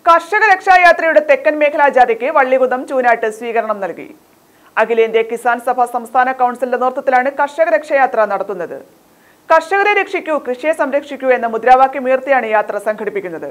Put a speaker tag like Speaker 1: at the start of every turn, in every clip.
Speaker 1: കർഷക രക്ഷായാത്രയുടെ തെക്കൻ മേഖലാ ജാഥയ്ക്ക് വള്ളികുന്നം ചൂനാട്ട് സ്വീകരണം നൽകി അഖിലേന്ത്യാ കിസാൻ സഭ സംസ്ഥാന കൗൺസിലിന്റെ നേതൃത്വത്തിലാണ് കർഷക രക്ഷയാത്ര നടത്തുന്നത് കർഷകരെ രക്ഷിക്കൂ കൃഷിയെ സംരക്ഷിക്കൂ എന്ന മുദ്രാവാക്യം ഉയർത്തിയാണ് യാത്ര സംഘടിപ്പിക്കുന്നത്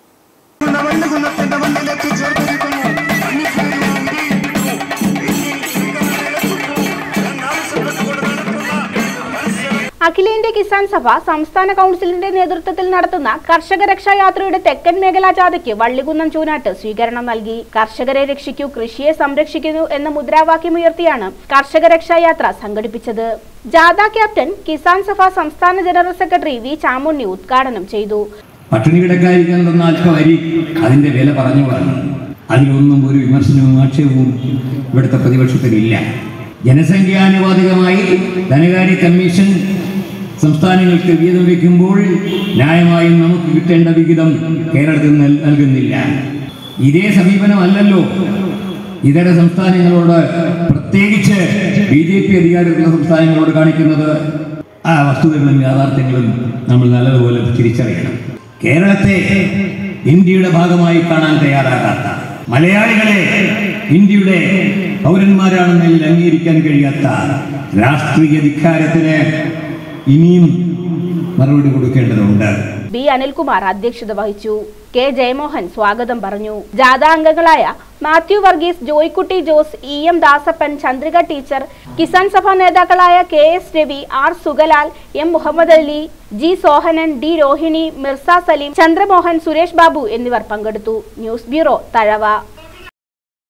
Speaker 2: അഖിലേന്ത്യാ കിസാൻ സഭ സംസ്ഥാന കൗൺസിലിന്റെ നേതൃത്വത്തിൽ നടത്തുന്ന കർഷക രക്ഷായാത്രയുടെ തെക്കൻ മേഖലാ ജാഥയ്ക്ക് വള്ളികുന്നം ചൂനാട്ട് സ്വീകരണം നൽകി കർഷകരെ രക്ഷിക്കൂ കൃഷിയെ സംരക്ഷിക്കുന്നു എന്ന മുദ്രാവാക്യമുയർത്തിയാണ് കർഷക രക്ഷായാത്ര സംഘടിപ്പിച്ചത് ജാഥ ക്യാപ്റ്റൻ കിസാൻ സഭ സംസ്ഥാന ജനറൽ സെക്രട്ടറി വി ചാമുണ്ണി ഉദ്ഘാടനം ചെയ്തു
Speaker 3: പട്ടിണി കിടക്കാതിരിക്കാൻ തന്ന അല്പം അരി അതിന്റെ വില പറഞ്ഞു പറഞ്ഞു അതിലൊന്നും ഒരു വിമർശനവും ആക്ഷേപവും ഇവിടുത്തെ പ്രതിപക്ഷത്തിനില്ല ജനസംഖ്യാനുപാതികമായി ധനകാര്യ കമ്മീഷൻ സംസ്ഥാനങ്ങൾക്ക് വീതം വയ്ക്കുമ്പോൾ ന്യായമായും നമുക്ക് കിട്ടേണ്ട വിഹിതം കേരളത്തിൽ നൽ- നൽകുന്നില്ല ഇതേ സമീപനമല്ലല്ലോ ഇതര സംസ്ഥാനങ്ങളോട് പ്രത്യേകിച്ച് ബി ജെ പി അധികാരത്തിലുള്ള സംസ്ഥാനങ്ങളോട് കാണിക്കുന്നത് ആ വസ്തുതകളും യാഥാർത്ഥ്യങ്ങളും നമ്മൾ നല്ലതുപോലെ തിരിച്ചറിയണം കേരളത്തെ ഇന്ത്യയുടെ ഭാഗമായി കാണാൻ തയ്യാറാകാത്ത മലയാളികളെ ഇന്ത്യയുടെ പൗരന്മാരാണെന്നതിൽ അംഗീകരിക്കാൻ കഴിയാത്ത രാഷ്ട്രീയ ധിക്കാരത്തിന് ഇനിയും മറുപടി കൊടുക്കേണ്ടതുണ്ട്
Speaker 2: ബി അനിൽകുമാർ അധ്യക്ഷത വഹിച്ചു കെ ജയമോഹൻ സ്വാഗതം പറഞ്ഞു ജാഥാ അംഗങ്ങളായ Mathew Varghese Joykutty Jose E M Dasappan Chandrika teacher Kisan Sabha നേതാക്കളായ K S Ravi R Sugalal M Muhammad Ali G Sohanan D Rohini Mirza Salim Chandramohan Suresh Babu എന്നിവർ പങ്കെടുത്തു ന്യൂസ് ബ്യൂറോ തഴവ